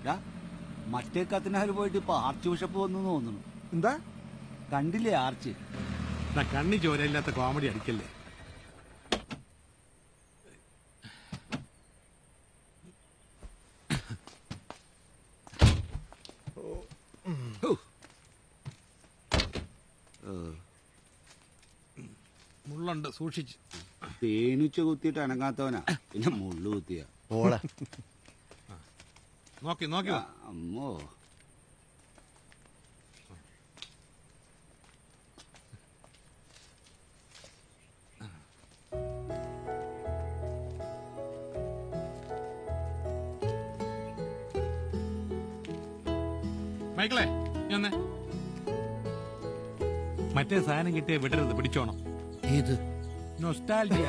ഡാ, മറ്റേ കത്തിനാര് പോയിട്ട് ഇപ്പൊ ആർച്ച് ബിഷപ്പ് വന്നു തോന്നുന്നു എന്താ കണ്ടില്ലേ ആർച്ച് എന്നാ കണ്ണി ചോരയില്ലാത്ത കോമഡി അടിക്കല്ലേ മുള്ളുണ്ട് സൂക്ഷിച്ച് തേനീച്ച കുത്തിയിട്ട് അനങ്ങാത്തവനാ പിന്നെ മുള്ളു കുത്തിയ ഓളെ നോക്കി നോക്കി വാ. അമ്മോ മൈക്കിളെ നീ വന്നേ മറ്റേ സാധനം കിട്ടിയ വിടരുത് പിടിച്ചോണം ഏത് നൊസ്റ്റാൾജിയ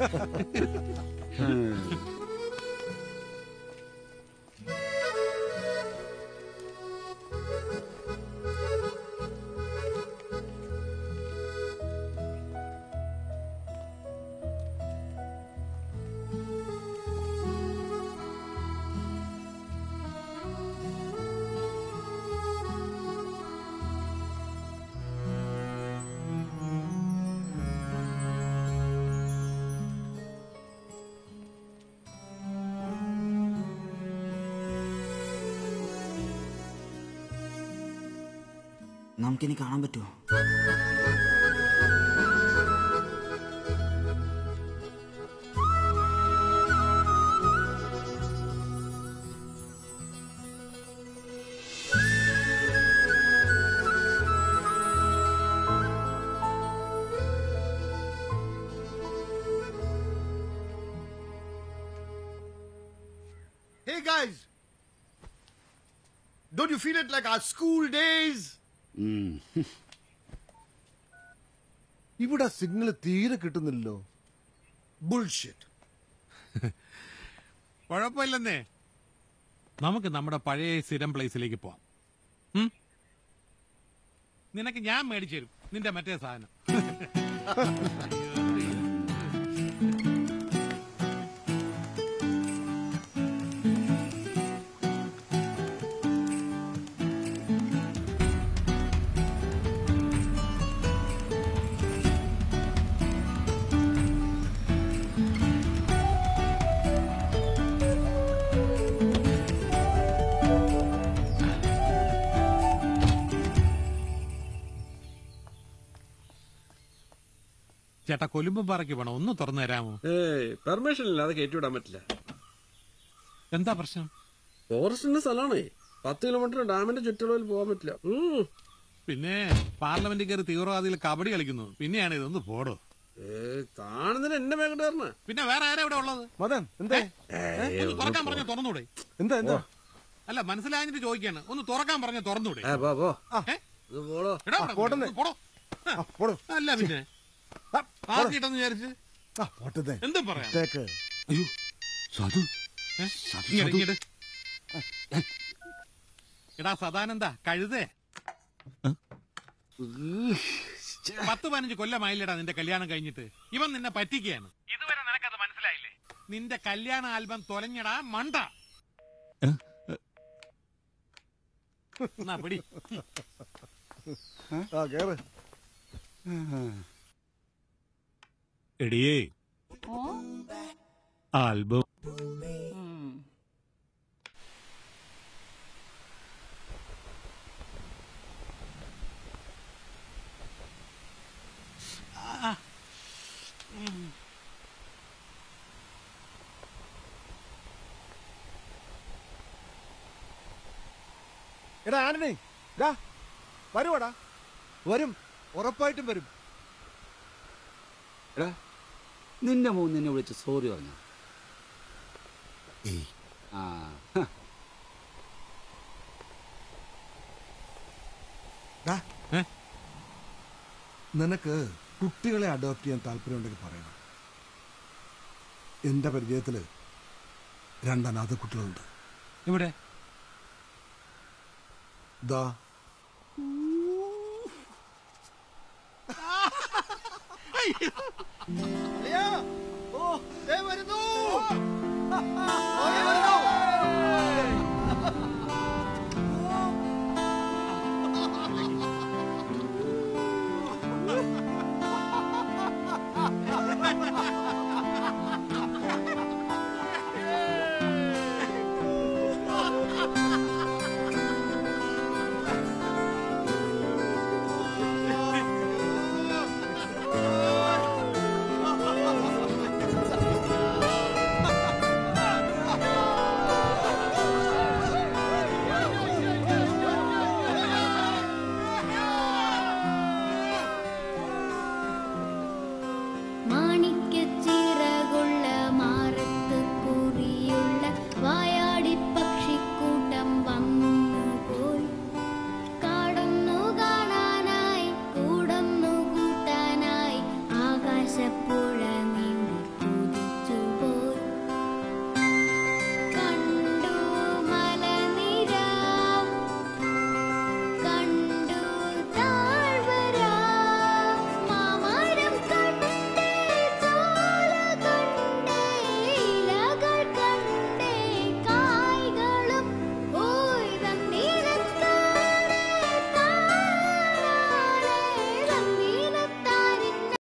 നമുക്കിനി കാണാൻ പറ്റുമോ Hey guys! Don't you feel it like our school days? ഉം. ഇവിടെ സിഗ്നൽ തീരെ കിട്ടുന്നില്ലല്ലോ Bullshit. കുഴപ്പമില്ലെന്നേ നമുക്ക് നമ്മുടെ പഴയ സ്ഥിരം പ്ലേസിലേക്ക് പോവാം ഉം? നിനക്ക് ഞാൻ മേടിച്ചു തരും നിന്റെ മറ്റേ സാധനം ചേട്ടാ കൊലുമ്പും പാറയ്ക്ക് വേണം ഒന്ന് തുറന്നു തരാമോ ഏയ് പെർമിഷൻ ഇല്ലാതെ കയറ്റിവിടാൻ പറ്റില്ല എന്താ പ്രശ്നം ഫോറസ്റ്റിന്റെ സ്ഥലമാണേ പത്ത് കിലോമീറ്റർ ഡാമിന്റെ ചുറ്റളവിൽ പോകാൻ പറ്റില്ല ഉം. പിന്നെ പാർലമെന്റിൽ കയറി തീവ്രവാദികൾ കബഡി കളിക്കുന്നു പിന്നെയാണ് ഇതൊന്ന് പോടോ ഏയ് കാണുന്നതിന് എന്റെ മേഘട്ട് വരണ പിന്നെ വേറെ ആരാ ഇവിടെ ഉള്ളത് മദൻ എന്താ ഒന്ന് തുറക്കാൻ പറഞ്ഞ തുറന്നൂടെ എന്താ എന്താ അല്ല മനസ്സിലാഞ്ഞിട്ട് ചോദിക്കാണ് ഒന്ന് തുറക്കാൻ പറഞ്ഞ തുറന്നൂടെ ഏ പോ പോ ഏ? ഇത് പോടോ എടാ, ഇവിടെ പോട്ടെന്ന്. ഒന്ന് പോടോ ആ, പോടോ. അല്ല പിന്നെ ആ, ആർക്കിട്ടെന്ന് വിചാരിച്ച് ആ, പോട്ടെന്നേ. എന്തും പറയാം തേക്ക്. അയ്യോ സതു ഏ? ഇങ്ങട്, ഇങ്ങട്. എടാ സദാനന്ദ കഴുതേ പത്ത് പതിനഞ്ച് കൊല്ലമായില്ലടാ നിന്റെ കല്യാണം കഴിഞ്ഞിട്ട് ഇവൻ നിന്നെ പറ്റിക്കുകയാണ് ഇതുവരെ നിനക്കത് മനസ്സിലായില്ലേ നിന്റെ കല്യാണ ആൽബം തൊലഞ്ഞടാ മണ്ട എന്നാ പിടി ആ കേറ് എടിയേ ആൽബം എടാ ആന്റണി ഡാ വരുവാടാ വരും ഉറപ്പായിട്ടും വരും എടാ നിന്റെ മോൻ നിന്നെ വിളിച്ച് സോറി പറഞ്ഞു ആ ഹ. ഡാ ഏ? നിനക്ക് കുട്ടികളെ അഡോപ്റ്റ് ചെയ്യാൻ താല്പര്യമുണ്ടെങ്കിൽ പറയണം എന്റെ പരിചയത്തില് രണ്ട് അനാഥ കുട്ടികളുണ്ട് ഇവിടെ ദാ അളിയാ